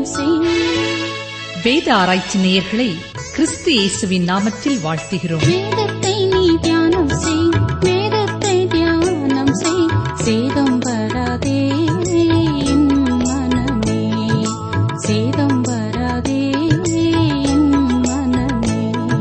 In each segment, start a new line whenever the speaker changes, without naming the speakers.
தியானம் செய்
வேத ஆராய்ச்சி நேயர்களை கிறிஸ்து இயேசுவின் நாமத்தில் வாழ்த்துகிறோம்
வேதத்தை நீ தியானம் செய் வேதத்தை தியானம் செய் சேதம் வராதே என் மனமே சேதம் வராதே என் மனமே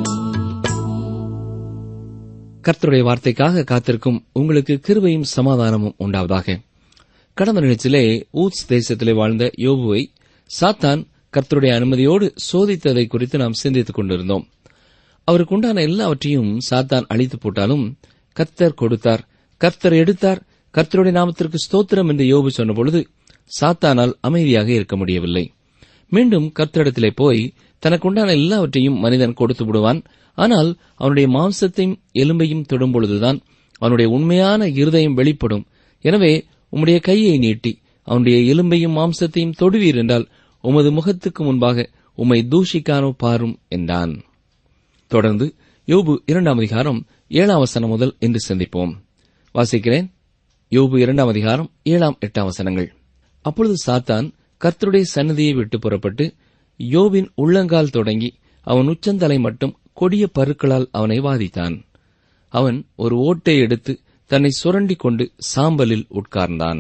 கர்த்தருடைய வார்த்தைக்காக காத்திருக்கும் உங்களுக்கு கிருபையும் சமாதானமும் உண்டாவதாக கடந்த நிகழ்ச்சியிலே ஊத்ஸ் தேசத்திலே வாழ்ந்த யோபுவை சாத்தான் கர்த்தருடைய அனுமதியோடு சோதித்ததை குறித்து நாம் சிந்தித்துக் கொண்டிருந்தோம் அவருக்கு உண்டான எல்லாவற்றையும் சாத்தான் அழித்து போட்டாலும் கர்த்தர் கொடுத்தார் கர்த்தர் எடுத்தார் கர்த்தருடைய நாமத்திற்கு ஸ்தோத்திரம் என்று யோபு சொன்னபொழுது சாத்தானால் அமைதியாக இருக்க முடியவில்லை மீண்டும் கர்த்தரிடத்திலே போய் தனக்குண்டான எல்லாவற்றையும் மனிதன் கொடுத்து விடுவான் ஆனால் அவனுடைய மாம்சத்தையும் எலும்பையும் தொடும்பொழுதுதான் அவனுடைய உண்மையான இருதயம் வெளிப்படும் எனவே உம்முடைய கையை நீட்டி அவனுடைய எலும்பையும் மாம்சத்தையும் தொடுவீர் என்றால் உமது முகத்துக்கு முன்பாக உம்மை தூஷிக்கானோ பாரும் என்றான் தொடர்ந்து யோபு இரண்டாம் அதிகாரம் ஏழாம் வசனம் முதல் என்று சிந்திப்போம் வாசிக்கிறேன் யோபு இரண்டாம் அதிகாரம் ஏழாம் எட்டாம் வசனங்கள் அப்பொழுது சாத்தான் கர்த்தருடைய சன்னதியை விட்டு புறப்பட்டு யோபின் உள்ளங்கால் தொடங்கி அவன் உச்சந்தலை மட்டும் கொடிய பருக்களால் அவனை வாதித்தான் அவன் ஒரு ஓட்டை எடுத்து தன்னை சுரண்டிக் கொண்டு சாம்பலில் உட்கார்ந்தான்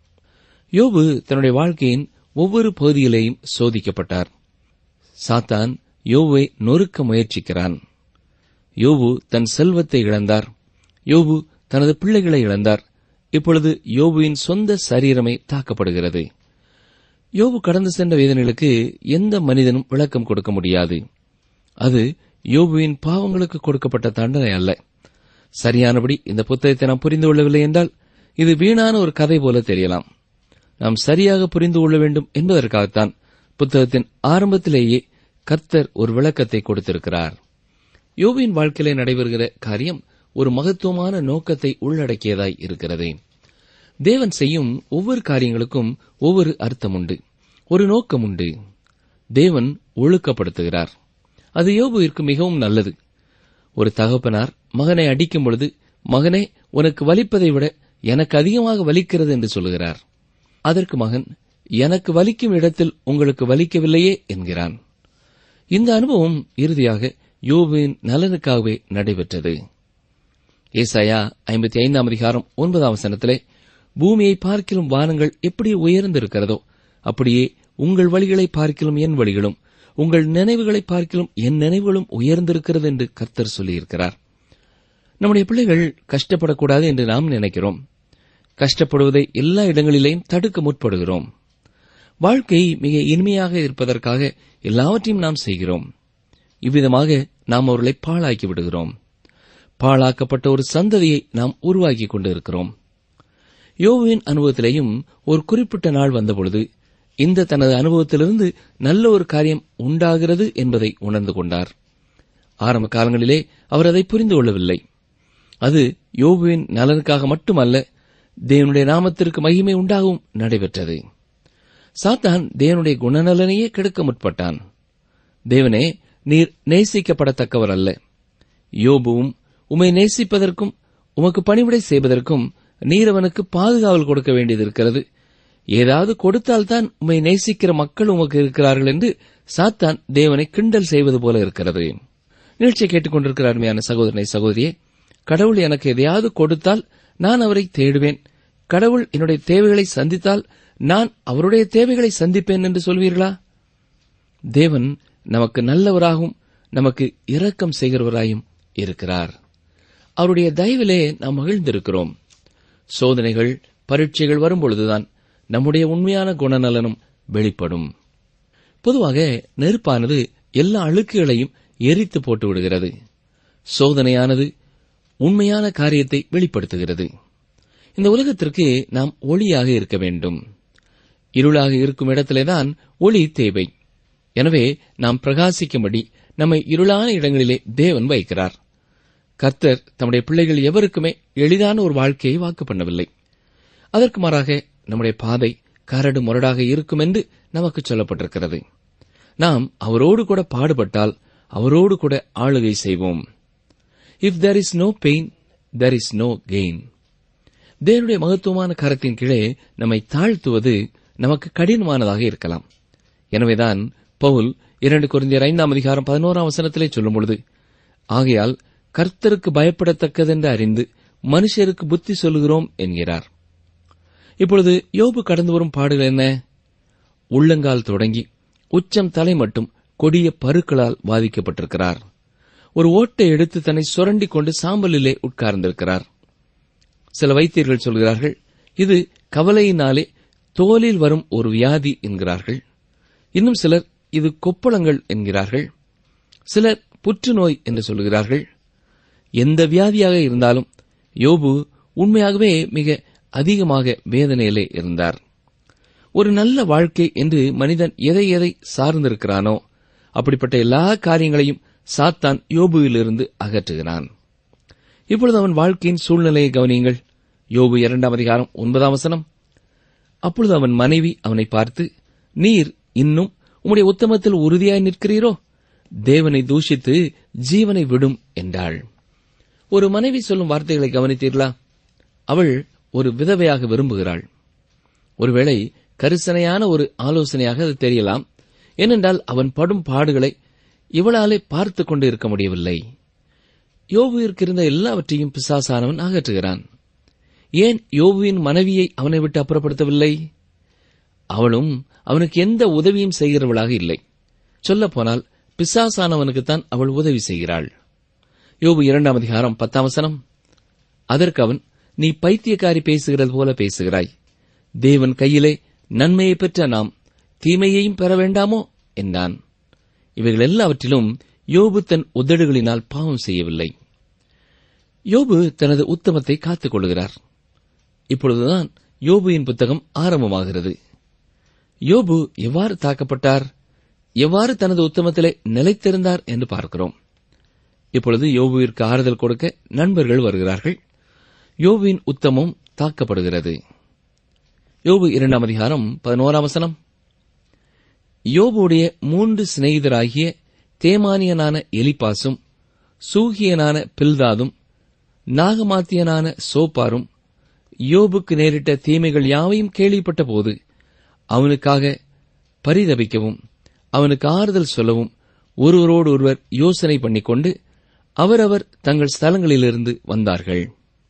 யோபு தன்னுடைய வாழ்க்கையின் ஒவ்வொரு பகுதியிலேயும் சோதிக்கப்பட்டார் சாத்தான் யோபுவை நொறுக்க முயற்சிக்கிறான் யோபு தன் செல்வத்தை இழந்தார் யோபு தனது பிள்ளைகளை இழந்தார் இப்பொழுது யோபுவின் சொந்த சரீரமே தாக்கப்படுகிறது யோபு கடந்து சென்ற வேதனைகளுக்கு எந்த மனிதனும் விளக்கம் கொடுக்க முடியாது அது யோபுவின் பாவங்களுக்கு கொடுக்கப்பட்ட தண்டனை அல்ல சரியானபடி இந்த புத்தகத்தை நாம் புரிந்து கொள்ளவில்லை என்றால் இது வீணான ஒரு கதை போல தெரியலாம் நாம் சரியாக புரிந்து கொள்ள வேண்டும் என்பதற்காகத்தான் புத்தகத்தின் ஆரம்பத்திலேயே கர்த்தர் ஒரு விளக்கத்தை கொடுத்திருக்கிறார் யோபின் வாழ்க்கையிலே நடைபெறுகிற காரியம் ஒரு மகத்துவமான நோக்கத்தை உள்ளடக்கியதாய் இருக்கிறது தேவன் செய்யும் ஒவ்வொரு காரியங்களுக்கும் ஒவ்வொரு அர்த்தம் உண்டு ஒரு நோக்கம் உண்டு தேவன் ஒழுக்கப்படுத்துகிறார் அது யோபுவிற்கு மிகவும் நல்லது ஒரு தகப்பனார் மகனை அடிக்கும் பொழுது மகனே உனக்கு வலிப்பதை விட எனக்கு அதிகமாக வலிக்கிறது என்று சொல்கிறார் அதற்கு மகன் எனக்கு வலிக்கும் இடத்தில் உங்களுக்கு வலிக்கவில்லையே என்கிறான் இந்த அனுபவம் இறுதியாக யோபுவின் நலனுக்காகவே நடைபெற்றது ஏசாயா ஐம்பத்தி ஐந்தாம் அதிகாரம் ஒன்பதாம் வசனத்திலே பூமியை பார்க்கிலும் வானங்கள் எப்படி உயர்ந்திருக்கிறதோ அப்படியே உங்கள் வழிகளை பார்க்கிலும் என் வழிகளும் உங்கள் நினைவுகளை பார்க்கிலும் என் நினைவுகளும் உயர்ந்திருக்கிறது என்று கர்த்தர் சொல்லியிருக்கிறார் நம்முடைய பிள்ளைகள் கஷ்டப்படக்கூடாது என்று நாம் நினைக்கிறோம் கஷ்டப்படுவதை எல்லா இடங்களிலேயும் தடுக்க முற்படுகிறோம் வாழ்க்கை மிக இனிமையாக இருப்பதற்காக எல்லாவற்றையும் நாம் செய்கிறோம் இவ்விதமாக நாம் அவர்களை பாழாக்கி விடுகிறோம் பாழாக்கப்பட்ட ஒரு சந்ததியை நாம் உருவாக்கி கொண்டிருக்கிறோம் யோபுவின் அனுபவத்திலேயும் ஒரு குறிப்பிட்ட நாள் வந்தபொழுது இந்த தனது அனுபவத்திலிருந்து நல்ல ஒரு காரியம் உண்டாகிறது என்பதை உணர்ந்து கொண்டார் ஆரம்ப காலங்களிலே அவர் அதை புரிந்து கொள்ளவில்லை அது யோபுவின் நலனுக்காக மட்டுமல்ல தேவனுடைய நாமத்திற்கு மகிமை உண்டாகவும் நடைபெற்றது சாத்தான் தேவனுடைய குணநலனையே கெடுக்க முற்பட்டான் தேவனே நீர் நேசிக்கப்படத்தக்கவர் அல்ல யோபுவும் உம்மை நேசிப்பதற்கும் உமக்கு பணிவிடை செய்வதற்கும் நீர் அவனுக்கு பாதுகாவல் கொடுக்க வேண்டியது இருக்கிறது ஏதாவது கொடுத்தால்தான் உம்மை நேசிக்கிற மக்கள் உமக்கு இருக்கிறார்கள் என்று சாத்தான் தேவனை கிண்டல் செய்வது போல இருக்கிறது நிகழ்ச்சியை கேட்டுக்கொண்டிருக்கிற அருமையான சகோதரனை சகோதரியே கடவுள் எனக்கு எதையாவது கொடுத்தால் நான் அவரை தேடுவேன் கடவுள் என்னுடைய தேவைகளை சந்தித்தால் நான் அவருடைய தேவைகளை சந்திப்பேன் என்று சொல்வீர்களா தேவன் நமக்கு நல்லவராகவும் நமக்கு இரக்கம் செய்கிறவராயும் இருக்கிறார் அவருடைய தயவிலே நாம் மகிழ்ந்திருக்கிறோம் சோதனைகள் பரீட்சைகள் வரும்பொழுதுதான் நம்முடைய உண்மையான குணநலனும் வெளிப்படும் பொதுவாக நெருப்பானது எல்லா அழுக்குகளையும் எரித்து போட்டு விடுகிறது சோதனையானது உண்மையான காரியத்தை வெளிப்படுத்துகிறது இந்த உலகத்திற்கு நாம் ஒளியாக இருக்க வேண்டும் இருளாக இருக்கும் இடத்திலேதான் ஒளி தேவை எனவே நாம் பிரகாசிக்கும்படி நம்மை இருளான இடங்களிலே தேவன் வைக்கிறார் கர்த்தர் தம்முடைய பிள்ளைகள் எவருக்குமே எளிதான ஒரு வாழ்க்கையை வாக்கு பண்ணவில்லை அதற்கு மாறாக நம்முடைய பாதை கரடு முரடாக இருக்கும் என்று நமக்கு சொல்லப்பட்டிருக்கிறது நாம் அவரோடு கூட பாடுபட்டால் அவரோடு கூட ஆளுகை செய்வோம் if there is no pain there is no gain தேவனுடைய மகத்துவமான கரத்தின் கீழே நம்மை தாழ்த்துவது நமக்கு கடினமானதாக இருக்கலாம் எனவேதான் பவுல் இரண்டு குருந்தியர் ஐந்தாம் அதிகாரம் பதினோராம் வசனத்திலே சொல்லும் பொழுது ஆகையால் கர்த்தருக்கு பயப்படத்தக்கதென்று அறிந்து மனுஷருக்கு புத்தி சொல்லுகிறோம் என்கிறார் இப்பொழுது யோபு கடந்து வரும் பாடுகள் என்ன உள்ளங்கால் தொடங்கி உச்சம் தலை மட்டும் கொடிய பருக்களால் பாதிக்கப்பட்டிருக்கிறார் ஒரு ஓட்டை எடுத்து தன்னை சுரண்டிக் கொண்டு சாம்பலிலே உட்கார்ந்திருக்கிறார் சில வைத்தியர்கள் சொல்கிறார்கள் இது கவலையினாலே தோலில் வரும் ஒரு வியாதி என்கிறார்கள் இன்னும் சிலர் இது கொப்பளங்கள் என்கிறார்கள் சிலர் புற்றுநோய் என்று சொல்கிறார்கள் எந்த வியாதியாக இருந்தாலும் யோபு உண்மையாகவே மிக அதிகமாக வேதனையிலே இருந்தார் ஒரு நல்ல வாழ்க்கை என்று மனிதன் எதை எதை சார்ந்திருக்கிறானோ அப்படிப்பட்ட எல்லா காரியங்களையும் சாத்தான் யோபுவிலிருந்து அகற்றுகிறான் இப்பொழுது அவன் வாழ்க்கையின் சூழ்நிலையை கவனியுங்கள் யோபு இரண்டாம் அதிகாரம் ஒன்பதாம் வசனம் அப்பொழுது அவன் மனைவி அவனை பார்த்து நீர் இன்னும் உம்முடைய உத்தமத்தில் உறுதியாய் நிற்கிறீரோ தேவனை தூஷித்து ஜீவனை விடும் என்றாள் ஒரு மனைவி சொல்லும் வார்த்தைகளை கவனித்தீர்களா அவள் ஒரு விதவையாக விரும்புகிறாள் ஒருவேளை கரிசனையான ஒரு ஆலோசனையாக அது தெரியலாம் ஏனென்றால் அவன் படும் பாடுகளை இவளாலே பார்த்துக் கொண்டு இருக்க முடியவில்லை யோபுவிற்கு இருந்த எல்லாவற்றையும் பிசாசானவன் அகற்றுகிறான் ஏன் யோபுவின் மனைவியை அவனை விட்டு அப்புறப்படுத்தவில்லை அவளும் அவனுக்கு எந்த உதவியும் செய்கிறவளாக இல்லை சொல்லப்போனால் பிசாசானவனுக்குத்தான் அவள் உதவி செய்கிறாள் யோபு இரண்டாம் அதிகாரம் பத்தாம் வசனம் அதற்கு அவன் நீ பைத்தியக்காரி பேசுகிறது போல பேசுகிறாய் தேவன் கையிலே நன்மையை பெற்ற நாம் தீமையையும் பெற வேண்டாமோ என்றான் இவைகள் எல்லாவற்றிலும் யோபு தன் உதடுகளினால் பாவம் செய்யவில்லை யோபு தனது உத்தமத்தை காத்துக் கொள்கிறார் இப்பொழுதுதான் யோபுவின் புத்தகம் ஆரம்பமாகிறது யோபு எவ்வாறு தாக்கப்பட்டார் எவ்வாறு தனது உத்தமத்திலே நிலைத்திருந்தார் என்று பார்க்கிறோம் இப்பொழுது யோபுவிற்கு ஆறுதல் கொடுக்க நண்பர்கள் வருகிறார்கள் யோபுவின் உத்தமம் தாக்கப்படுகிறது யோபு இரண்டாம் அதிகாரம் பதினோராம் வசனம் யோபுடைய மூன்று சிநேகிதராகிய தேமானியனான எலிப்பாசும் சூகியனான பில்தாதும் நாகமாத்தியனான சோப்பாரும் யோபுக்கு நேரிட்ட தீமைகள் யாவையும் கேள்விப்பட்ட போது அவனுக்காக பரிதபிக்கவும் அவனுக்கு ஆறுதல் சொல்லவும் ஒருவரோடு ஒருவர் யோசனை பண்ணிக்கொண்டு அவரவர் தங்கள் ஸ்தலங்களிலிருந்து வந்தார்கள்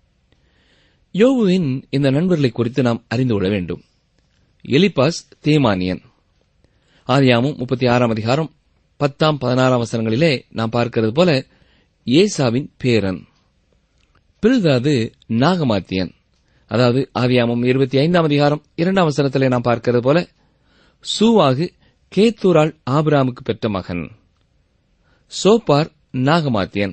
யோபுவின் இந்த நண்பர்களை குறித்து நாம் அறிந்து கொள்ள வேண்டும் எலிபாஸ் தேமானியன் ஆதியாமும் முப்பத்தி ஆறாம் அதிகாரம் பத்தாம் பதினாறாம் வசனங்களிலே நாம் பார்க்கிறது போல ஏசாவின் பேரன் பில்தாது நாகமாத்தியன் அதாவது ஆதியாமம் இருபத்தி ஐந்தாம் அதிகாரம் இரண்டாம் வசனத்திலே நாம் பார்க்கிறது போல சூவாகு கேத்தூரால் ஆபிராமுக்கு பெற்ற மகன் சோப்பார் நாகமாத்தியன்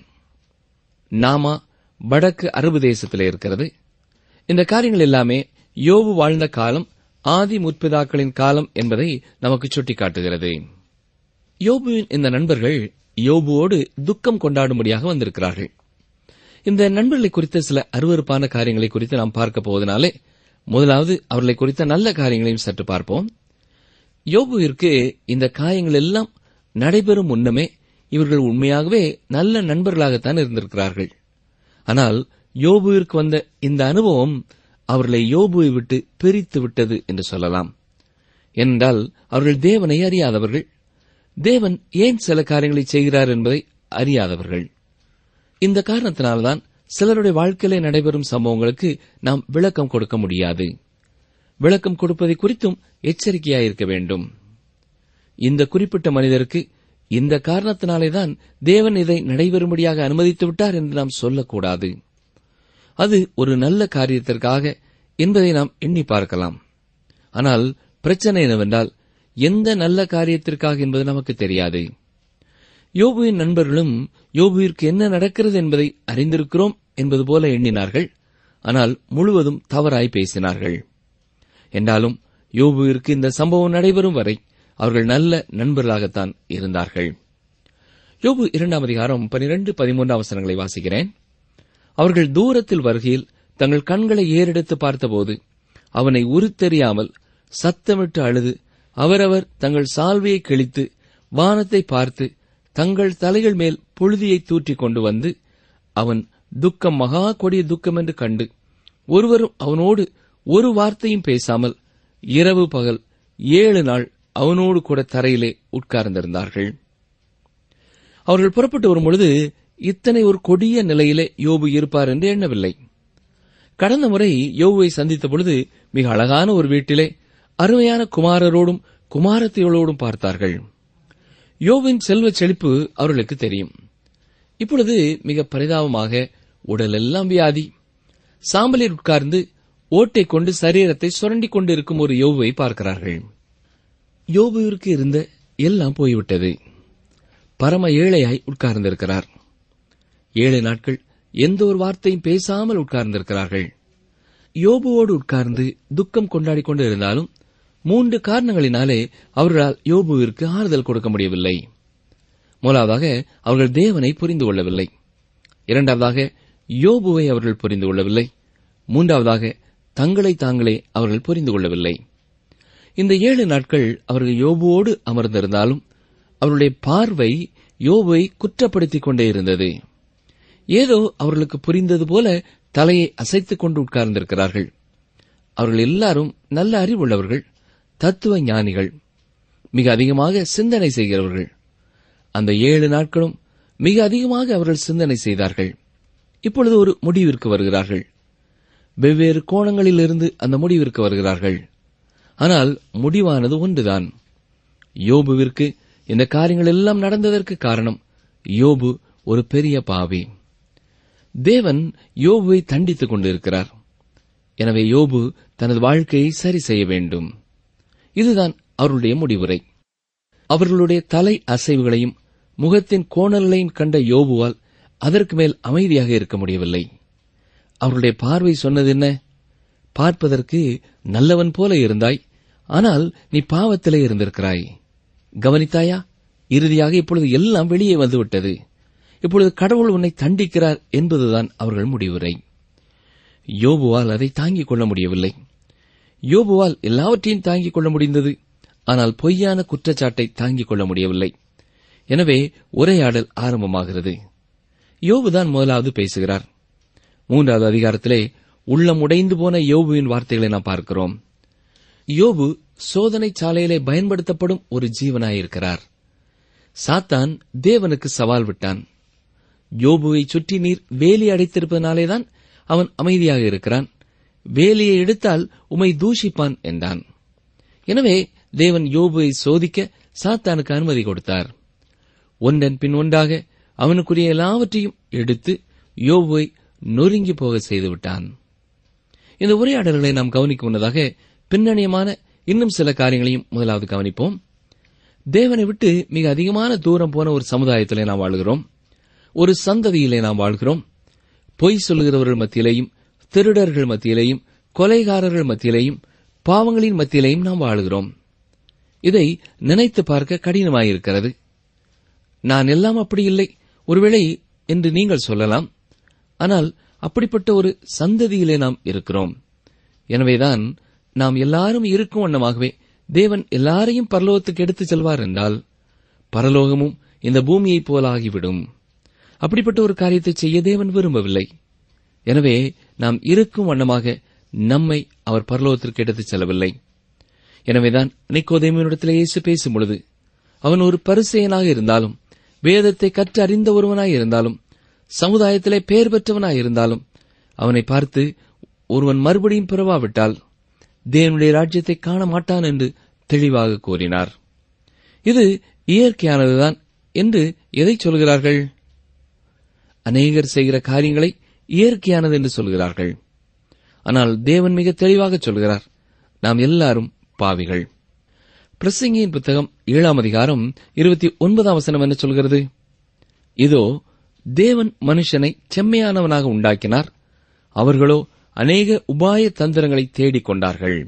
நாமா வடக்கு அரபு தேசத்திலே இருக்கிறது இந்த காரியங்கள் எல்லாமே யோபு வாழ்ந்த காலம் ஆதி முற்பிதாக்களின் காலம் என்பதை நமக்கு சுட்டிக்காட்டுகிறது யோபுவின் இந்த நண்பர்கள் யோபுவோடு துக்கம் கொண்டாடும்படியாக வந்திருக்கிறார்கள் இந்த நண்பர்களை குறித்த சில அருவருப்பான காரியங்களை குறித்து நாம் பார்க்க போவதனாலே முதலாவது அவர்களை குறித்த நல்ல காரியங்களையும் சற்று பார்ப்போம் யோபுவிற்கு இந்த காயங்கள் எல்லாம் நடைபெறும் முன்னமே இவர்கள் உண்மையாகவே நல்ல நண்பர்களாகத்தான் இருந்திருக்கிறார்கள் ஆனால் யோபுவிற்கு வந்த இந்த அனுபவம் அவர்களை யோபுவை விட்டு பிரித்து விட்டது என்று சொல்லலாம் ஏனென்றால் அவர்கள் தேவனை அறியாதவர்கள் தேவன் ஏன் சில காரியங்களை செய்கிறார் என்பதை அறியாதவர்கள் இந்த காரணத்தினால்தான் சிலருடைய வாழ்க்கையிலே நடைபெறும் சம்பவங்களுக்கு நாம் விளக்கம் கொடுக்க முடியாது விளக்கம் கொடுப்பதை குறித்தும் எச்சரிக்கையாயிருக்க வேண்டும் இந்த குறிப்பிட்ட மனிதருக்கு இந்த காரணத்தினாலேதான் தேவன் இதை நடைபெறும்படியாக அனுமதித்து விட்டார் என்று நாம் சொல்லக்கூடாது அது ஒரு நல்ல காரியத்திற்காக என்பதை நாம் எண்ணி பார்க்கலாம் ஆனால் பிரச்சனை என்னவென்றால் எந்த நல்ல காரியத்திற்காக என்பது நமக்கு தெரியாது யோபுவின் நண்பர்களும் யோபுவிற்கு என்ன நடக்கிறது என்பதை அறிந்திருக்கிறோம் என்பது போல எண்ணினார்கள் ஆனால் முழுவதும் தவறாய் பேசினார்கள் என்றாலும் யோபுவிற்கு இந்த சம்பவம் நடைபெறும் வரை அவர்கள் நல்ல நண்பர்களாகத்தான் இருந்தார்கள் யோபு இரண்டாம் அதிகாரம் பனிரெண்டு பதிமூன்றாம் வசனங்களை வாசிக்கிறேன் அவர்கள் தூரத்தில் வருகையில் தங்கள் கண்களை ஏறெடுத்து பார்த்தபோது அவனை உருத்தெறியாமல் சத்தமிட்டு அழுது அவரவர் தங்கள் சால்வையை கிழித்து வானத்தை பார்த்து தங்கள் தலைகள் மேல் புழுதியை தூற்றிக் கொண்டு வந்து அவன் துக்கம் மகா கொடிய துக்கம் என்று கண்டு ஒருவரும் அவனோடு ஒரு வார்த்தையும் பேசாமல் இரவு பகல் ஏழு நாள் அவனோடு கூட தரையிலே உட்கார்ந்திருந்தார்கள் அவர்கள் புறப்பட்டு வரும்பொழுது இத்தனை ஒரு கொடிய நிலையிலே யோபு இருப்பார் என்று எண்ணவில்லை கடந்த முறை யோபுவை சந்தித்த பொழுது மிக அழகான ஒரு வீட்டிலே அருமையான குமாரரோடும் குமாரத்திகளோடும் பார்த்தார்கள் யோவின் செல்வச் செழிப்பு அவர்களுக்கு தெரியும் இப்பொழுது மிக பரிதாபமாக உடலெல்லாம் வியாதி சாம்பலில் உட்கார்ந்து ஓட்டை கொண்டு சரீரத்தை சுரண்டிக் கொண்டு இருக்கும் ஒரு யோபுவை பார்க்கிறார்கள் யோபுவிற்கு இருந்த எல்லாம் போய்விட்டது பரம ஏழையாய் உட்கார்ந்திருக்கிறார் ஏழு நாட்கள் எந்த ஒரு வார்த்தையும் பேசாமல் உட்கார்ந்திருக்கிறார்கள் யோபுவோடு உட்கார்ந்து துக்கம் கொண்டாடிக் கொண்டு இருந்தாலும் மூன்று காரணங்களினாலே அவர்களால் யோபுவிற்கு ஆறுதல் கொடுக்க முடியவில்லை முதலாவதாக அவர்கள் தேவனை புரிந்து கொள்ளவில்லை இரண்டாவதாக யோபுவை அவர்கள் புரிந்து கொள்ளவில்லை மூன்றாவதாக தங்களை தாங்களே அவர்கள் புரிந்து கொள்ளவில்லை இந்த ஏழு நாட்கள் அவர்கள் யோபுவோடு அமர்ந்திருந்தாலும் அவருடைய பார்வை யோபுவை குற்றப்படுத்திக் கொண்டே இருந்தது ஏதோ அவர்களுக்கு புரிந்தது போல தலையை அசைத்துக் கொண்டு உட்கார்ந்திருக்கிறார்கள் அவர்கள் எல்லாரும் நல்ல அறிவுள்ளவர்கள் தத்துவ ஞானிகள் மிக அதிகமாக சிந்தனை செய்கிறவர்கள் அந்த ஏழு நாட்களும் மிக அதிகமாக அவர்கள் சிந்தனை செய்தார்கள் இப்பொழுது ஒரு முடிவிற்கு வருகிறார்கள் வெவ்வேறு கோணங்களிலிருந்து அந்த முடிவிற்கு வருகிறார்கள் ஆனால் முடிவானது ஒன்றுதான் யோபுவிற்கு இந்த காரியங்கள் எல்லாம் நடந்ததற்கு காரணம் யோபு ஒரு பெரிய பாவி தேவன் யோபுவை தண்டித்துக் கொண்டிருக்கிறார் எனவே யோபு தனது வாழ்க்கையை சரி செய்ய வேண்டும் இதுதான் அவர்களுடைய முடிவுரை அவர்களுடைய தலை அசைவுகளையும் முகத்தின் கோணல்களையும் கண்ட யோபுவால் அதற்கு மேல் அமைதியாக இருக்க முடியவில்லை அவருடைய பார்வை சொன்னது என்ன பார்ப்பதற்கு நல்லவன் போல இருந்தாய் ஆனால் நீ பாவத்திலே இருந்திருக்கிறாய் கவனித்தாயா இறுதியாக இப்பொழுது எல்லாம் வெளியே வந்துவிட்டது இப்பொழுது கடவுள் உன்னை தண்டிக்கிறார் என்பதுதான் அவர்கள் முடிவுரை யோபுவால் அதை தாங்கிக் கொள்ள முடியவில்லை யோபுவால் எல்லாவற்றையும் தாங்கிக் கொள்ள முடிந்தது ஆனால் பொய்யான குற்றச்சாட்டை தாங்கிக் கொள்ள முடியவில்லை எனவே உரையாடல் ஆரம்பமாகிறது யோபுதான் முதலாவது பேசுகிறார் மூன்றாவது அதிகாரத்திலே உள்ளம் உடைந்து போன யோபுவின் வார்த்தைகளை நாம் பார்க்கிறோம் யோபு சோதனை சாலையிலே பயன்படுத்தப்படும் ஒரு ஜீவனாயிருக்கிறார் சாத்தான் தேவனுக்கு சவால் விட்டான் யோபுவை சுற்றி நீர் வேலி அடைத்திருப்பதனாலேதான் அவன் அமைதியாக இருக்கிறான் வேலியை எடுத்தால் உமை தூஷிப்பான் என்றான் எனவே தேவன் யோபுவை சோதிக்க சாத்தானுக்கு அனுமதி கொடுத்தார் ஒன்றன் பின் ஒன்றாக அவனுக்குரிய எல்லாவற்றையும் எடுத்து யோபுவை நொறுங்கி போக செய்துவிட்டான் இந்த உரையாடல்களை நாம் கவனிக்கும் முன்னதாக பின்னணியமான இன்னும் சில காரியங்களையும் முதலாவது கவனிப்போம் தேவனை விட்டு மிக அதிகமான தூரம் போன ஒரு சமுதாயத்திலே நாம் வாழ்கிறோம் ஒரு சந்ததியிலே நாம் வாழ்கிறோம் பொய் சொல்லுகிறவர்கள் மத்தியிலேயும் திருடர்கள் மத்தியிலேயும் கொலைகாரர்கள் மத்தியிலேயும் பாவங்களின் மத்தியிலேயும் நாம் வாழுகிறோம் இதை நினைத்து பார்க்க கடினமாயிருக்கிறது நான் எல்லாம் அப்படி இல்லை ஒருவேளை என்று நீங்கள் சொல்லலாம் ஆனால் அப்படிப்பட்ட ஒரு சந்ததியிலே நாம் இருக்கிறோம் எனவேதான் நாம் எல்லாரும் இருக்கும் வண்ணமாகவே தேவன் எல்லாரையும் பரலோகத்துக்கு எடுத்துச் செல்வார் என்றால் பரலோகமும் இந்த பூமியைப் போலாகிவிடும் அப்படிப்பட்ட ஒரு காரியத்தை செய்ய தேவன் விரும்பவில்லை எனவே நாம் இருக்கும் வண்ணமாக நம்மை அவர் பரலோகத்திற்கு எடுத்துச் செல்லவில்லை எனவேதான் நிக்கோதேமியனிடத்திலே இயேசு பேசும் பொழுது அவன் ஒரு பரிசெயனாக இருந்தாலும் வேதத்தை கற்று அறிந்த ஒருவனாய் இருந்தாலும் சமுதாயத்திலே பெயர் பெற்றவனாய் இருந்தாலும் அவனை பார்த்து ஒருவன் மறுபடியும் பிறவாவிட்டால் தேவனுடைய ராஜ்யத்தை காண மாட்டான் என்று தெளிவாக கூறினார் இது இயற்கையானதுதான் என்று எதை சொல்கிறார்கள் அநேகர் செய்கிற காரியங்களை இயற்கையானது என்று சொல்கிறார்கள் ஆனால் தேவன் மிக தெளிவாக சொல்கிறார் நாம் எல்லாரும் பாவிகள் பிரசங்கியின் புத்தகம் ஏழாம் அதிகாரம் இருபத்தி ஒன்பதாம் வசனம் என்ன சொல்கிறது இதோ தேவன் மனுஷனை செம்மையானவனாக உண்டாக்கினார் அவர்களோ அநேக உபாய தந்திரங்களை தேடிக் கொண்டார்கள்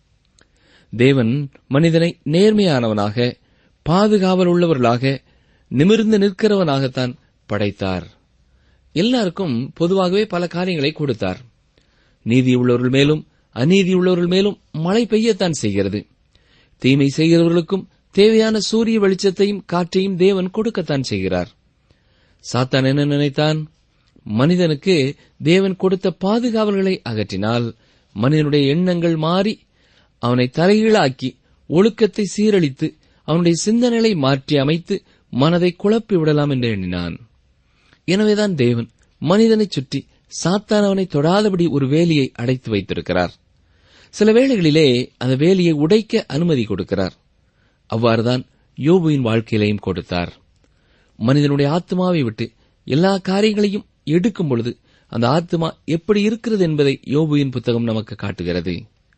தேவன் மனிதனை நேர்மையானவனாக பாதுகாவல் உள்ளவர்களாக நிமிர்ந்து நிற்கிறவனாகத்தான் படைத்தார் எல்லாருக்கும் பொதுவாகவே பல காரியங்களை கொடுத்தார் நீதியுள்ளவர்கள் மேலும் அநீதியுள்ளவர்கள் மேலும் மழை பெய்யத்தான் செய்கிறது தீமை செய்கிறவர்களுக்கும் தேவையான சூரிய வெளிச்சத்தையும் காற்றையும் தேவன் கொடுக்கத்தான் செய்கிறார் சாத்தான் என்ன நினைத்தான் மனிதனுக்கு தேவன் கொடுத்த பாதுகாவல்களை அகற்றினால் மனிதனுடைய எண்ணங்கள் மாறி அவனை தலைகீழாக்கி ஒழுக்கத்தை சீரழித்து அவனுடைய சிந்தனைகளை மாற்றி அமைத்து மனதை குழப்பி விடலாம் என்று எண்ணினான் எனவேதான் தேவன் மனிதனைச் சுற்றி சாத்தான் அவனை தொடாதபடி ஒரு வேலியை அடைத்து வைத்திருக்கிறார் சில வேளைகளிலே அந்த வேலியை உடைக்க அனுமதி கொடுக்கிறார் அவ்வாறுதான் யோபுவின் வாழ்க்கையிலையும் கொடுத்தார் மனிதனுடைய ஆத்மாவை விட்டு எல்லா காரியங்களையும் எடுக்கும் பொழுது அந்த ஆத்மா எப்படி இருக்கிறது என்பதை யோபுவின் புத்தகம் நமக்கு காட்டுகிறது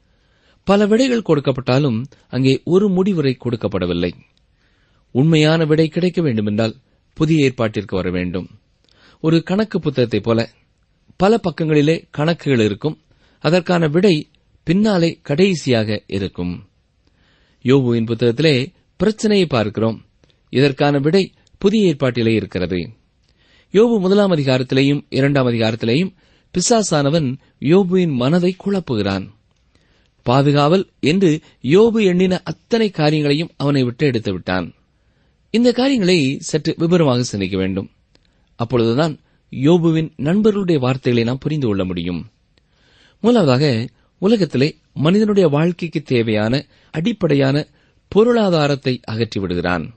பல விடைகள் கொடுக்கப்பட்டாலும் அங்கே ஒரு முடிவுரை கொடுக்கப்படவில்லை உண்மையான விடை கிடைக்க வேண்டுமென்றால் புதிய ஏற்பாட்டிற்கு வர வேண்டும் ஒரு கணக்கு புத்தகத்தைப் போல பல பக்கங்களிலே கணக்குகள் இருக்கும் அதற்கான விடை பின்னாலே கடைசியாக இருக்கும் யோபுவின் புத்தகத்திலே பிரச்சனையை பார்க்கிறோம் இதற்கான விடை புதிய ஏற்பாட்டிலே இருக்கிறது யோபு முதலாம் அதிகாரத்திலேயும் இரண்டாம் அதிகாரத்திலேயும் பிசாசானவன் யோபுவின் மனதை குழப்புகிறான் பாதுகாவல் என்று யோபு எண்ணின அத்தனை காரியங்களையும் அவனை விட்டு எடுத்து விட்டான் இந்த காரியங்களை சற்று விபரமாக சிந்திக்க வேண்டும் அப்பொழுதுதான் யோபுவின் நண்பர்களுடைய வார்த்தைகளை நாம் புரிந்து கொள்ள முடியும் முதலாவதாக உலகத்திலே மனிதனுடைய வாழ்க்கைக்கு தேவையான அடிப்படையான பொருளாதாரத்தை அகற்றி விடுகிறான்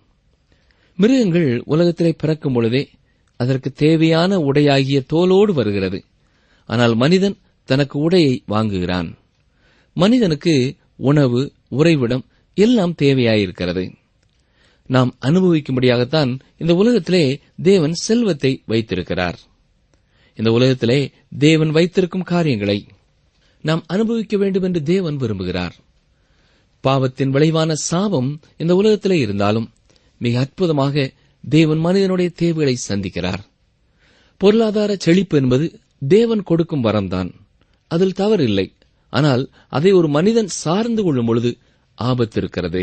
மிருகங்கள் உலகத்திலே பிறக்கும் பொழுதே அதற்கு தேவையான உடையாகிய தோலோடு வருகிறது ஆனால் மனிதன் தனக்கு உடையை வாங்குகிறான் மனிதனுக்கு உணவு உறைவிடம் எல்லாம் தேவையாயிருக்கிறது நாம் அனுபவிக்கும்படியாகத்தான் இந்த உலகத்திலே தேவன் செல்வத்தை வைத்திருக்கிறார் இந்த உலகத்திலே தேவன் வைத்திருக்கும் காரியங்களை நாம் அனுபவிக்க வேண்டும் என்று தேவன் விரும்புகிறார் பாவத்தின் விளைவான சாபம் இந்த உலகத்திலே இருந்தாலும் மிக அற்புதமாக தேவன் மனிதனுடைய தேவைகளை சந்திக்கிறார் பொருளாதார செழிப்பு என்பது தேவன் கொடுக்கும் வரம்தான் அதில் தவறில்லை ஆனால் அதை ஒரு மனிதன் சார்ந்து கொள்ளும் பொழுது ஆபத்து இருக்கிறது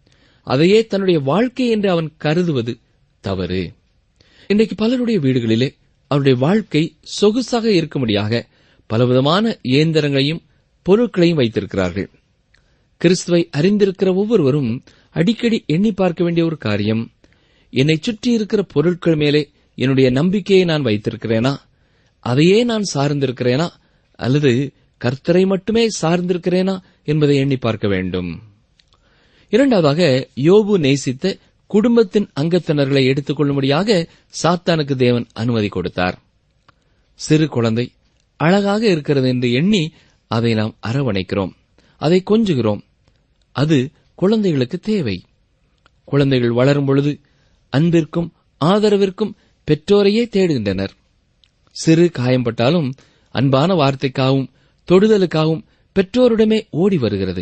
அதையே தன்னுடைய வாழ்க்கை என்று அவன் கருதுவது தவறு இன்றைக்கு பலருடைய வீடுகளிலே அவருடைய வாழ்க்கை சொகுசாக இருக்கும்படியாக பலவிதமான இயந்திரங்களையும் பொருட்களையும் வைத்திருக்கிறார்கள் கிறிஸ்துவை அறிந்திருக்கிற ஒவ்வொருவரும் அடிக்கடி எண்ணி பார்க்க வேண்டிய ஒரு காரியம் என்னை சுற்றி இருக்கிற பொருட்கள் மேலே என்னுடைய நம்பிக்கையை நான் வைத்திருக்கிறேனா அதையே நான் சார்ந்திருக்கிறேனா அல்லது கர்த்தரை மட்டுமே சார்ந்திருக்கிறேனா என்பதை எண்ணி பார்க்க வேண்டும் இரண்டாவதாக யோபு நேசித்த குடும்பத்தின் அங்கத்தினர்களை எடுத்துக் கொள்ளும்படியாக சாத்தானுக்கு தேவன் அனுமதி கொடுத்தார் சிறு குழந்தை அழகாக இருக்கிறது என்று எண்ணி அதை நாம் அரவணைக்கிறோம் அதை கொஞ்சுகிறோம் அது குழந்தைகளுக்கு தேவை குழந்தைகள் வளரும் பொழுது அன்பிற்கும் ஆதரவிற்கும் பெற்றோரையே தேடுகின்றனர் சிறு காயம்பட்டாலும் அன்பான வார்த்தைக்காகவும் தொடுதலுக்காகவும் பெற்றோரிடமே ஓடி வருகிறது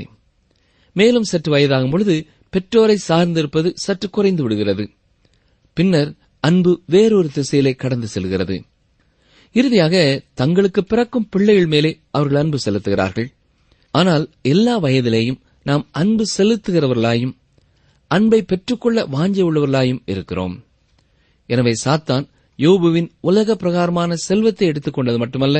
மேலும் சற்று வயதாகும் பொழுது பெற்றோரை சார்ந்திருப்பது சற்று குறைந்து விடுகிறது பின்னர் அன்பு வேறொரு திசையிலே கடந்து செல்கிறது இறுதியாக தங்களுக்கு பிறக்கும் பிள்ளைகள் மேலே அவர்கள் அன்பு செலுத்துகிறார்கள் ஆனால் எல்லா வயதிலேயும் நாம் அன்பு செலுத்துகிறவர்களாயும் அன்பை பெற்றுக்கொள்ள வாஞ்சி உள்ளவர்களாயும் இருக்கிறோம் எனவே சாத்தான் யோபுவின் உலக பிரகாரமான செல்வத்தை எடுத்துக்கொண்டது மட்டுமல்ல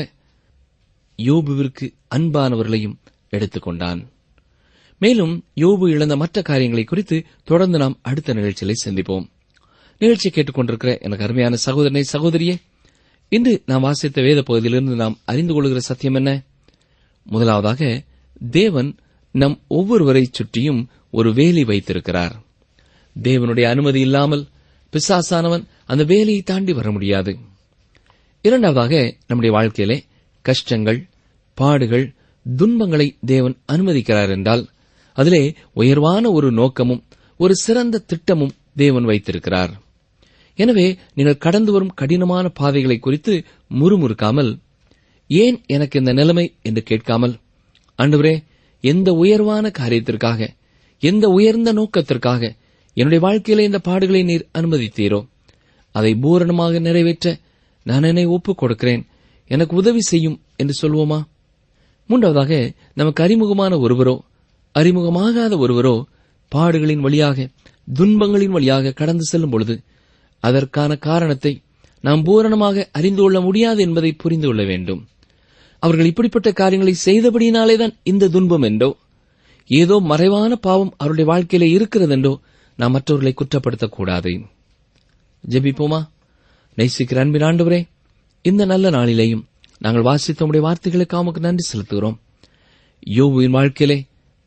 யோபுவிற்கு அன்பானவர்களையும் எடுத்துக்கொண்டான் மேலும் யோபு இழந்த மற்ற காரியங்களை குறித்து தொடர்ந்து நாம் அடுத்த நிகழ்ச்சிகளை சந்திப்போம் நிகழ்ச்சியை கேட்டுக்கொண்டிருக்கிற எனக்கு அருமையான சகோதரனை சகோதரியே இன்று நாம் வாசித்த வேத பகுதியிலிருந்து நாம் அறிந்து கொள்கிற சத்தியம் என்ன முதலாவதாக தேவன் நம் ஒவ்வொருவரை சுற்றியும் ஒரு வேலி வைத்திருக்கிறார் தேவனுடைய அனுமதி இல்லாமல் பிசாசானவன் அந்த வேலையை தாண்டி வர முடியாது இரண்டாவதாக நம்முடைய வாழ்க்கையிலே கஷ்டங்கள் பாடுகள் துன்பங்களை தேவன் அனுமதிக்கிறார் என்றால் அதிலே உயர்வான ஒரு நோக்கமும் ஒரு சிறந்த திட்டமும் தேவன் வைத்திருக்கிறார் எனவே நீங்கள் கடந்து வரும் கடினமான பாதைகளை குறித்து முறுமுறுக்காமல் ஏன் எனக்கு இந்த நிலைமை என்று கேட்காமல் ஆண்டவரே எந்த உயர்வான காரியத்திற்காக எந்த உயர்ந்த நோக்கத்திற்காக என்னுடைய வாழ்க்கையில இந்த பாடுகளை நீர் அனுமதித்தீரோ அதை பூரணமாக நிறைவேற்ற நான் என்னை ஒப்புக் கொடுக்கிறேன் எனக்கு உதவி செய்யும் என்று சொல்வோமா மூன்றாவதாக நமக்கு அறிமுகமான ஒருவரோ அறிமுகமாகாத ஒருவரோ பாடுகளின் வழியாக துன்பங்களின் வழியாக கடந்து செல்லும் பொழுது அதற்கான காரணத்தை நாம் பூரணமாக அறிந்து கொள்ள முடியாது என்பதை புரிந்து கொள்ள வேண்டும் அவர்கள் இப்படிப்பட்ட காரியங்களை செய்தபடியினாலேதான் இந்த துன்பம் என்றோ ஏதோ மறைவான பாவம் அவருடைய வாழ்க்கையிலே இருக்கிறது என்றோ நாம் மற்றவர்களை குற்றப்படுத்தக்கூடாது ஜெபிப்போமா நேசிக்கிற அன்பின் ஆண்டவரே இந்த நல்ல நாளிலேயும் நாங்கள் வாசித்த உடைய வார்த்தைகளுக்கு அவனுக்கு நன்றி செலுத்துகிறோம் யோபுவின் வாழ்க்கையிலே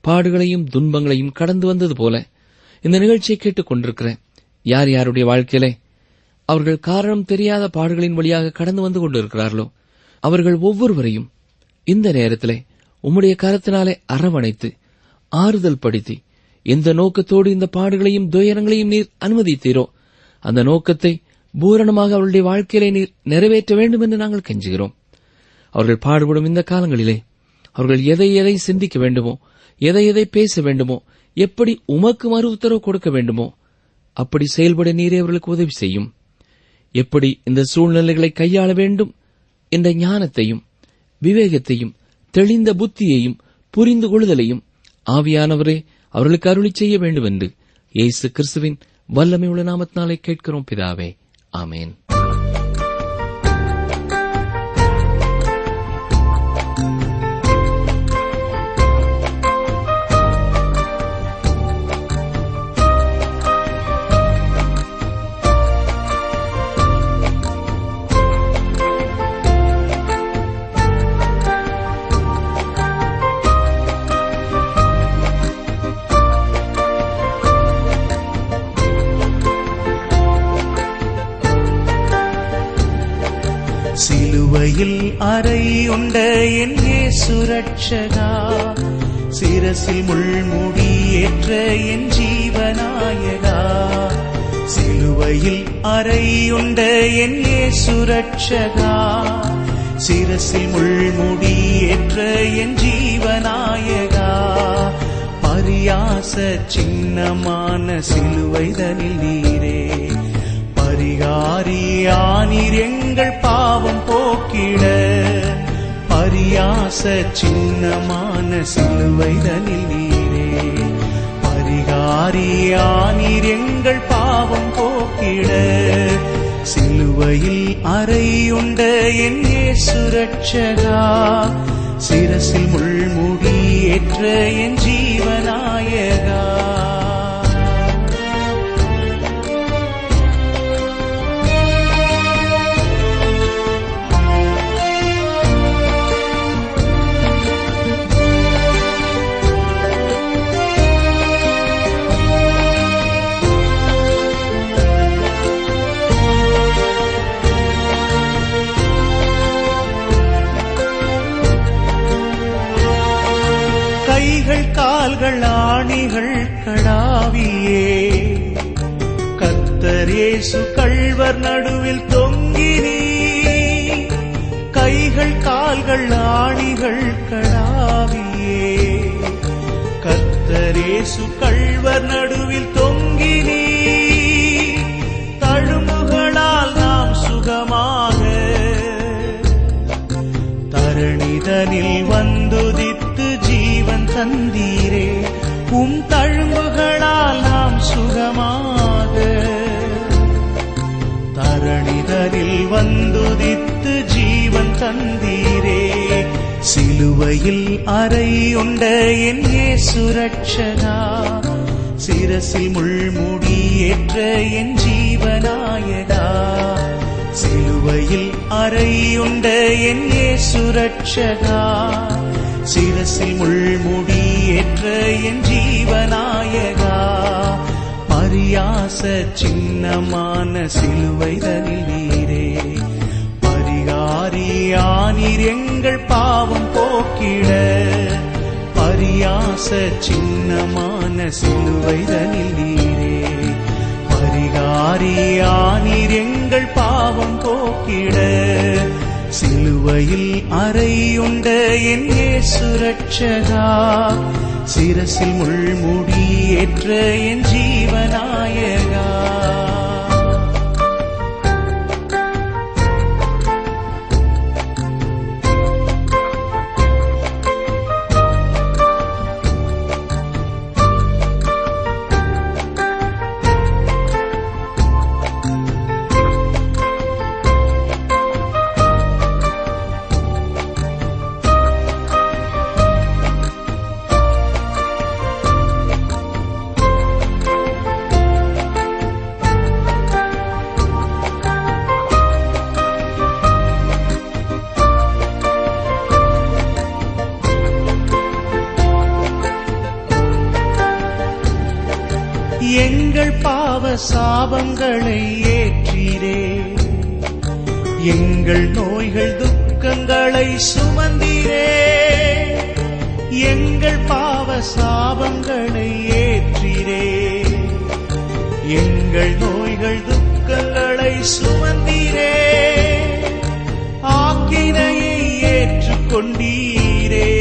பாடுகளையும் துன்பங்களையும் கடந்து வந்தது போல இந்த நிகழ்ச்சியை கேட்டுக் கொண்டிருக்கிற யார் யாருடைய வாழ்க்கையிலே அவர்கள் காரணம் தெரியாத பாடுகளின் வழியாக கடந்து வந்து கொண்டிருக்கிறார்களோ அவர்கள் ஒவ்வொருவரையும் இந்த நேரத்திலே உம்முடைய கரத்தினாலே அரவணைத்து ஆறுதல் படுத்தி எந்த நோக்கத்தோடு இந்த பாடுகளையும் துயரங்களையும் நீர் அனுமதித்தீரோ அந்த நோக்கத்தை பூரணமாக அவருடைய வாழ்க்கையிலே நீர் நிறைவேற்ற வேண்டும் என்று நாங்கள் கெஞ்சுகிறோம் அவர்கள் பாடுபடும் இந்த காலங்களிலே அவர்கள் எதை எதை சிந்திக்க வேண்டுமோ எதை எதை பேச வேண்டுமோ எப்படி உமக்கு மறு உத்தரவு கொடுக்க வேண்டுமோ அப்படி செயல்பட நீரே அவர்களுக்கு உதவி செய்யும் எப்படி இந்த சூழ்நிலைகளை கையாள வேண்டும் என்ற ஞானத்தையும் விவேகத்தையும் தெளிந்த புத்தியையும் புரிந்து கொள்ளுதலையும் ஆவியானவரே அவர்களுக்கு அருளி செய்ய வேண்டும் என்று இயேசு கிறிஸ்துவின் வல்லமை உள்ள நாமத்தினாலே கேட்கிறோம் பிதாவே ஆமேன்
சிலுவையில் அறை உண்ட என் சுரட்சகா சிரசில் முள்முடி ஏற்ற என் ஜீவநாயகா சிலுவையில் அறை உண்ட என் சுரட்சகா சிரசில் முள்முடி ஏற்ற என் ஜீவநாயகா பரியாச சின்னமான சிலுவைதனில் நீரே பரிகாரியானீர் எங்கள் பாவம் போக்கிட பரியாச சின்னமான சிலுவைதனில் நீரே பரிகாரியானீர் எங்கள் பாவம் போக்கிட சிலுவையில் அறையுண்ட என் சுரட்சகா சிரசில் முள்முடி ஏற்ற என் ஜீவநாயகா கைகள் கால்கள் ஆணிகள் கடாவியே கத்தரேசு கள்வர் நடுவில் தொங்கினீ கைகள் கால்கள் ஆணிகள் கடாவியே கத்தரேசு கள்வர் நடுவில் தொங்கினீ தழும்புகளால் நாம் சுகமாக தரணிதனில் வந்துதித்து ஜீவன் தந்தீரே உம் தழும்புகளால் நாம் சுகமாக தரணிதனில் வந்துதித்து ஜீவன் தந்தீரே சிலுவையில் அறையுண்ட என் சுரட்சகா சிரசில் முள்முடி ஏற்ற என் ஜீவநாயகா சிலுவையில் அறையுண்ட என் சுரட்சகா சிரசில் முள்முடி ஏற்ற என் ஜீவநாயகா பரியாச சின்னமான சிலுவைதனில் நீரே பரிகாரியானீர் எங்கள் பாவம் போக்கிட பரியாச சின்னமான சிலுவைதனில் நீரே பரிகாரியானீர் எங்கள் பாவம் போக்கிட சிலுவையில் அறையுண்ட என் சுரட்சகா சிரசில் முள்முடி ஏற்ற என் ஜீவநாயகா எங்கள் பாவ சாபங்களை ஏற்றீரே எங்கள் நோய்கள் துக்கங்களை சுமந்தீரே எங்கள் பாவ சாபங்களை ஏற்றீரே எங்கள் நோய்கள் துக்கங்களை சுமந்தீரே ஆக்கினையை ஏற்றுக்கொண்டீரே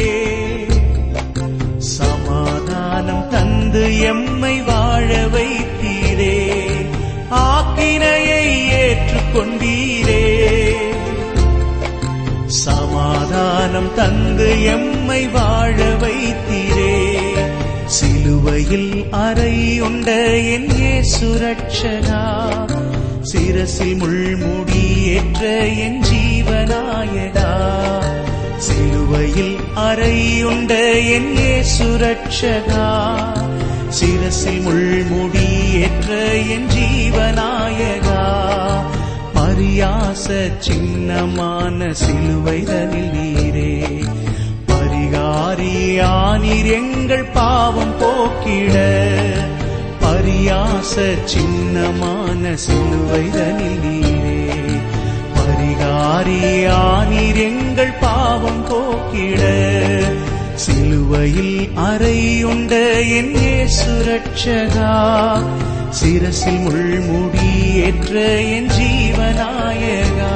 சமாதானம் தந்து எம்மை வாழ வைத்தீரே ஆக்கினையை ஏற்றுக்கொண்டீரே சமாதானம் தந்து எம்மை வாழ வைத்தீரே சிலுவையில் அறையுண்ட என் சுரட்சகா சிரசில் முள்முடி ஏற்ற என் ஜீவநாயகா சிலுவையில் அறையுண்ட என் சுரட்சகா சிரசில் முள்முடி ஏற்ற என் ஜீவநாயகா பரியாச சின்னமான சிலுவைதனில் நீரே பரிகாரியானீர் எங்கள் பாவம் போக்கிட பரியாச சின்னமான சிலுவைதனில் நீரே பரிகாரியானீர் எங்கள் பாவம் போக்கிட சிலுவையில் அறையுண்ட என் சுரட்சகா சிரசில் முள்முடி ஏற்ற என் ஜீவநாயகா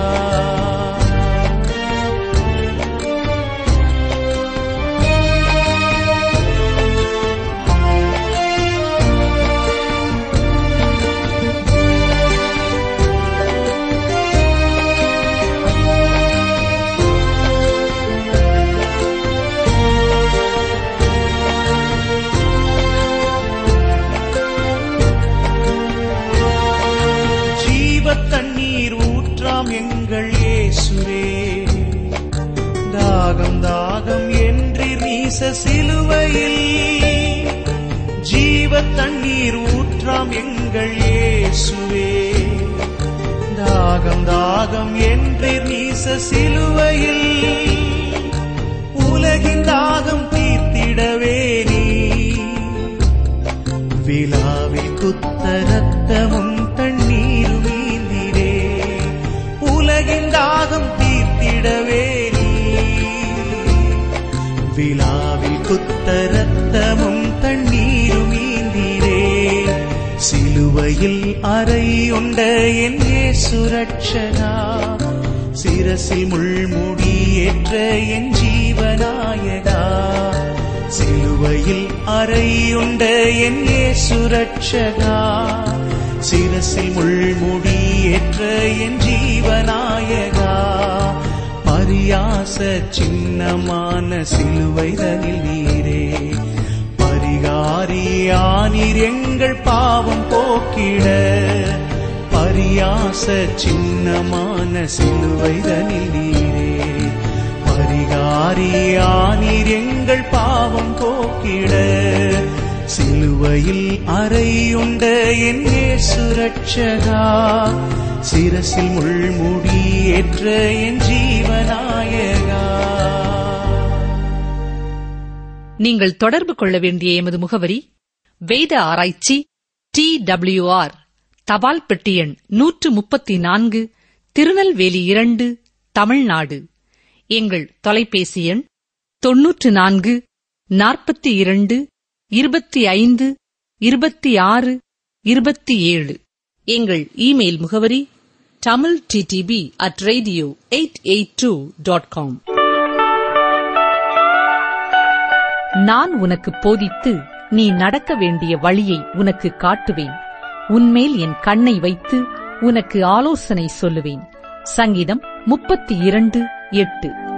ஜீவ தண்ணீர் ஊற்றாம் எங்கள் இயேசுவே தாகம் தாகம் என்று நீச சிலுவையில் ஜீவ தண்ணீர் ஊற்றாம் எங்கள் இயேசுவே தாகம் தாகம் என்று நீச சிலுவையில் உலகின் தாகம் தீர்த்திடவே நீ விழாவில் குத்த ரத்தமும் தண்ணீரும் நீந்திரே உலகின் தாகம் தீர்த்திடவே நீ விழாவில் குத்த ரத்தமும் தண்ணீரும் நீந்திரே சிலுவையில் அறையுண்ட என் சுரட்சகா சிரசில் முள்முடி ஏற்ற என் ஜீவநாயகா சிலுவையில் அறையுண்ட என் சுரட்சகா சிரசில் முள்முடி ஏற்ற என் ஜீவநாயகா பரியாச சின்னமான சிலுவைதனில் நீரே பரிகாரியானீர் எங்கள் பாவம் போக்கிட பரியாச சின்னமான சிலுவைதனில் நீரே பரிகாரியானீர் எங்கள் பாவம் போக்கிட சிலுவையில் அறையுண்ட என் சுரட்சகா சிரசில் முள்முடி ஏற்ற என் ஜீவநாயகா
நீங்கள் தொடர்பு கொள்ள வேண்டிய எமது முகவரி வேத ஆராய்ச்சி டி டபிள்யூஆர் தபால் பெட்டி எண் நூற்று முப்பத்தி நான்கு திருநெல்வேலி இரண்டு தமிழ்நாடு எங்கள் தொலைபேசி எண் தொன்னூற்று நான்கு நாற்பத்தி இரண்டு இருபத்தி ஐந்து இருபத்தி ஆறு இருபத்தி ஏழு எங்கள் இமெயில் முகவரி Tamil DTP at radio eight eight two dot com நான் உனக்கு போதித்து நீ நடக்க வேண்டிய வழியை உனக்கு காட்டுவேன் உன்மேல் என் கண்ணை வைத்து உனக்கு ஆலோசனை சொல்லுவேன் சங்கீதம் முப்பத்தி இரண்டு எட்டு